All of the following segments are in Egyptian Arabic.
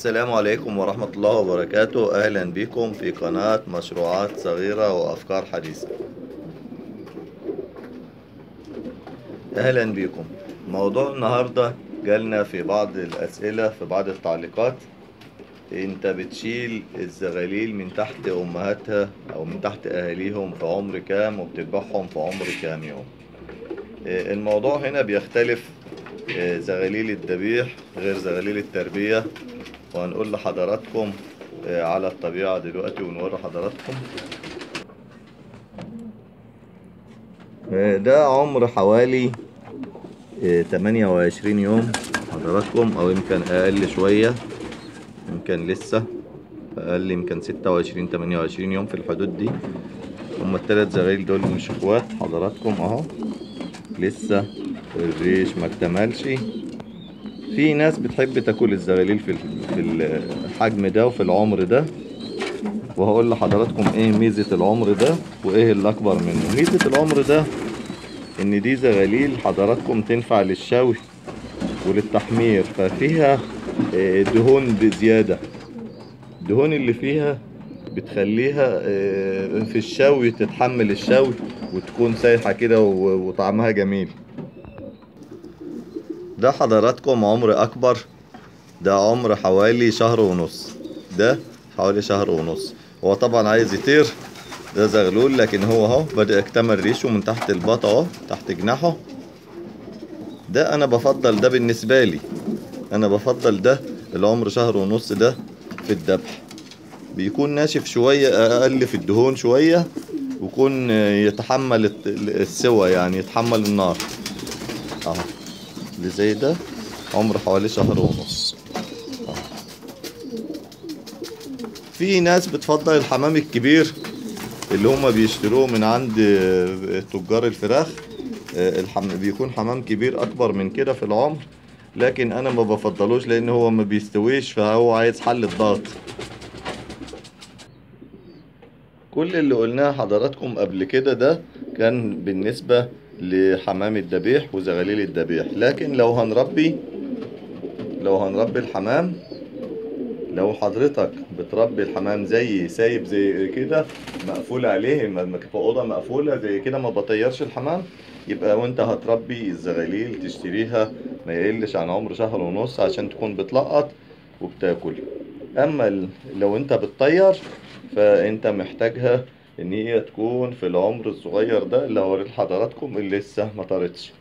السلام عليكم ورحمة الله وبركاته أهلا بكم في قناة مشروعات صغيرة وأفكار حديثة أهلا بكم موضوع النهاردة جالنا في بعض الأسئلة في بعض التعليقات أنت بتشيل الزغاليل من تحت أمهاتها أو من تحت أهاليهم في عمر كام وبتذبحهم في عمر كام يوم آه، الموضوع هنا بيختلف آه، زغاليل الذبيح غير زغاليل التربية وهنقول لحضراتكم آه، على الطبيعة دلوقتي ونوري حضراتكم آه، ده عمر حوالي آه، 28 يوم حضراتكم او يمكن اقل شوية يمكن لسه اقل يمكن 26 28 يوم في الحدود دي هما التلات زغاليل دول مش اخوات حضراتكم اهو لسه الريش ما اكتملش في ناس بتحب تاكل الزغاليل في ال- في الحجم ده وفي العمر ده وهقول لحضراتكم ايه ميزة العمر ده وايه اللي اكبر منه ميزة العمر ده ان دي زغاليل حضراتكم تنفع للشوي وللتحمير ففيها آه، دهون بزيادة الدهون اللي فيها بتخليها آه، في الشوي تتحمل الشوي وتكون سايحة كده و- وطعمها جميل ده حضراتكم عمر اكبر ده عمر حوالي شهر ونص ده حوالي شهر ونص هو طبعا عايز يطير ده زغلول لكن هو اهو بدأ يكتمل ريشه من تحت البطا اهو تحت جناحه ده انا بفضل ده بالنسبة لي انا بفضل ده العمر شهر ونص ده في الذبح بيكون ناشف شوية اقل في الدهون شوية ويكون يتحمل الت- السوى يعني يتحمل النار اهو اللي زي ده عمر حوالي شهر ونص أهو. في ناس بتفضل الحمام الكبير اللي هما بيشتروه من عند تجار الفراخ آه، الحم... بيكون حمام كبير اكبر من كده في العمر لكن انا ما بفضلوش لان هو ما بيستويش فهو عايز حل الضغط كل اللي قلناه حضراتكم قبل كده ده كان بالنسبة لحمام الذبيح وزغاليل الذبيح لكن لو هنربي لو هنربي الحمام لو حضرتك بتربي الحمام زي سايب زي كده مقفول عليه م- م- في اوضه مقفوله زي كده ما بطيرش الحمام يبقى وانت هتربي الزغاليل تشتريها ما يقلش عن عمر شهر ونص عشان تكون بتلقط وبتاكل اما ال- لو انت بتطير فانت محتاجها ان هي تكون في العمر الصغير ده اللي هوريه لحضراتكم اللي لسه ما طارتش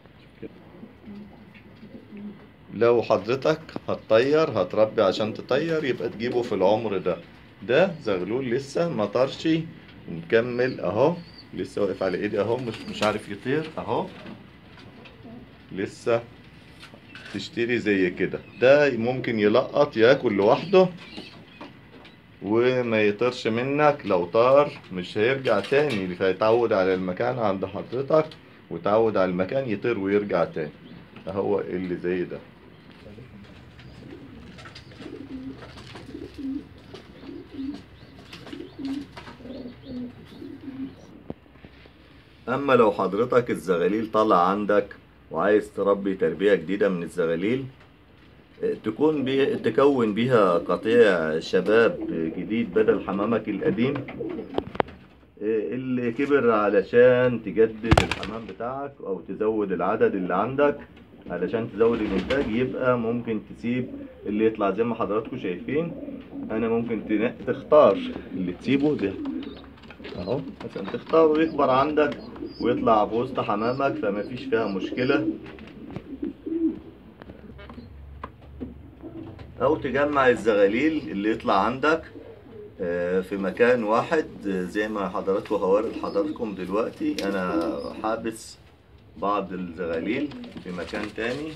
لو حضرتك هتطير هتربي عشان تطير يبقى تجيبه في العمر ده ده زغلول لسه ما طارش ومكمل اهو لسه واقف على ايدي اهو مش مش عارف يطير اهو لسه تشتري زي كده ده ممكن يلقط ياكل لوحده وما يطيرش منك لو طار مش هيرجع تاني فيتعود على المكان عند حضرتك ويتعود على المكان يطير ويرجع تاني هو اللي زي ده اما لو حضرتك الزغاليل طالع عندك وعايز تربي تربية جديدة من الزغاليل اه، تكون بي... تكون بيها قطيع شباب جديد بدل حمامك القديم اه، اللي كبر علشان تجدد الحمام بتاعك او تزود العدد اللي عندك علشان تزود الانتاج يبقى ممكن تسيب اللي يطلع زي ما حضراتكم شايفين انا ممكن تن- تختار اللي تسيبه ده اهو مثلا تختاره يكبر عندك ويطلع في وسط حمامك فما فيش فيها مشكلة او تجمع الزغاليل اللي يطلع عندك آه، في مكان واحد آه، زي ما حضراتكم هوري لحضراتكم دلوقتي انا حابس بعض الزغاليل في مكان تاني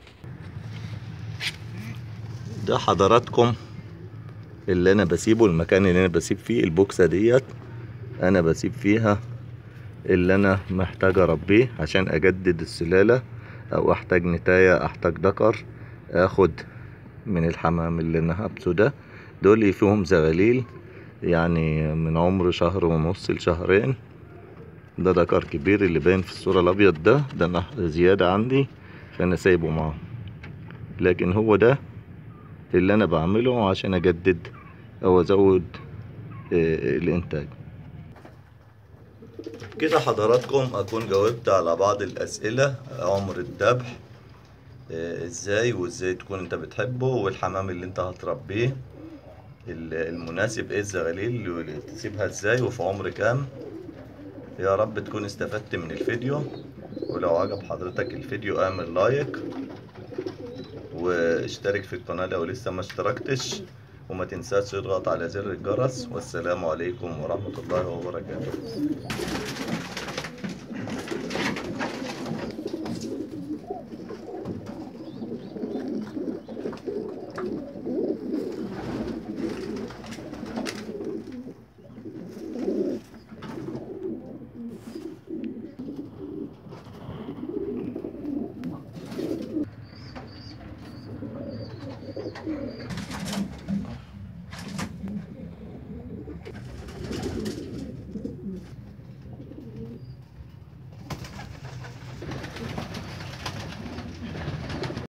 ده حضراتكم اللي انا بسيبه المكان اللي انا بسيب فيه البوكسة ديت انا بسيب فيها اللي انا محتاج اربيه عشان اجدد السلالة او احتاج نتاية احتاج ذكر اخد من الحمام اللي انا حابسه ده دول فيهم زغاليل يعني من عمر شهر ونص لشهرين ده ذكر كبير اللي باين في الصورة الابيض ده ده أنا زيادة عندي فانا سايبه معاه لكن هو ده اللي انا بعمله عشان اجدد او ازود آه، الانتاج كده حضراتكم اكون جاوبت على بعض الاسئله عمر الذبح آه، ازاي وازاي تكون انت بتحبه والحمام اللي انت هتربيه ال- المناسب ايه الزغاليل اللي تسيبها ازاي وفي عمر كام يا رب تكون استفدت من الفيديو ولو عجب حضرتك الفيديو اعمل لايك واشترك في القناة لو لسه ما اشتركتش وما تنساش تضغط على زر الجرس والسلام عليكم ورحمة الله وبركاته